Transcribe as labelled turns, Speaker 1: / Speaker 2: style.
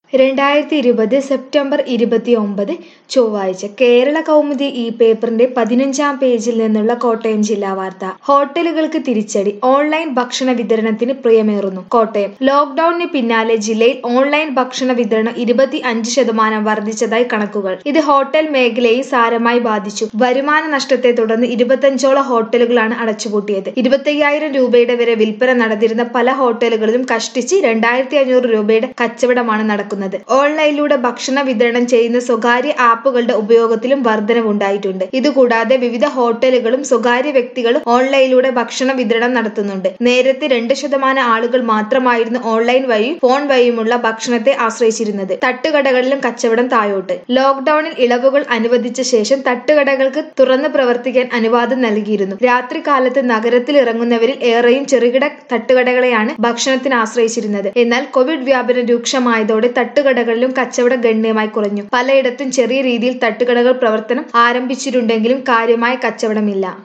Speaker 1: രണ്ടായിരത്തി ഇരുപത് സെപ്റ്റംബർ ഇരുപത്തി ഒമ്പത് ചൊവ്വാഴ്ച കേരള കൗമുദി ഈ പേപ്പറിന്റെ പതിനഞ്ചാം പേജിൽ നിന്നുള്ള കോട്ടയം ജില്ലാ വാർത്ത ഹോട്ടലുകൾക്ക് തിരിച്ചടി ഓൺലൈൻ ഭക്ഷണ വിതരണത്തിന് പ്രിയമേറുന്നു കോട്ടയം ലോക്ഡൌണിന് പിന്നാലെ ജില്ലയിൽ ഓൺലൈൻ ഭക്ഷണ വിതരണം ഇരുപത്തി അഞ്ച് ശതമാനം വർദ്ധിച്ചതായി കണക്കുകൾ ഇത് ഹോട്ടൽ മേഖലയെ സാരമായി ബാധിച്ചു വരുമാന നഷ്ടത്തെ തുടർന്ന് ഇരുപത്തഞ്ചോളം ഹോട്ടലുകളാണ് അടച്ചുപൂട്ടിയത് ഇരുപത്തയ്യായിരം രൂപയുടെ വരെ വിൽപ്പന നടന്നിരുന്ന പല ഹോട്ടലുകളിലും കഷ്ടിച്ച് രണ്ടായിരത്തി അഞ്ഞൂറ് രൂപയുടെ കച്ചവടമാണ് നടക്കുന്നത് ഓൺലൈനിലൂടെ ഭക്ഷണ വിതരണം ചെയ്യുന്ന സ്വകാര്യ ആപ്പുകളുടെ ഉപയോഗത്തിലും വർധനവുണ്ടായിട്ടുണ്ട് ഇതുകൂടാതെ വിവിധ ഹോട്ടലുകളും സ്വകാര്യ വ്യക്തികളും ഓൺലൈനിലൂടെ ഭക്ഷണ വിതരണം നടത്തുന്നുണ്ട് നേരത്തെ രണ്ട് ശതമാനം ആളുകൾ മാത്രമായിരുന്നു ഓൺലൈൻ വഴിയും ഫോൺ വഴിയുമുള്ള ഭക്ഷണത്തെ ആശ്രയിച്ചിരുന്നത് തട്ടുകടകളിലും കച്ചവടം താഴോട്ട് ലോക്ഡൌണിൽ ഇളവുകൾ അനുവദിച്ച ശേഷം തട്ടുകടകൾക്ക് തുറന്നു പ്രവർത്തിക്കാൻ അനുവാദം നൽകിയിരുന്നു രാത്രി കാലത്ത് നഗരത്തിൽ ഇറങ്ങുന്നവരിൽ ഏറെയും ചെറുകിട തട്ടുകടകളെയാണ് ഭക്ഷണത്തിന് ആശ്രയിച്ചിരുന്നത് എന്നാൽ കോവിഡ് വ്യാപനം രൂക്ഷമായതോടെ തട്ടുകടകളിലും കച്ചവടം ഗണ്യമായി കുറഞ്ഞു പലയിടത്തും ചെറിയ രീതിയിൽ തട്ടുകടകൾ പ്രവർത്തനം ആരംഭിച്ചിട്ടുണ്ടെങ്കിലും കാര്യമായ കച്ചവടമില്ല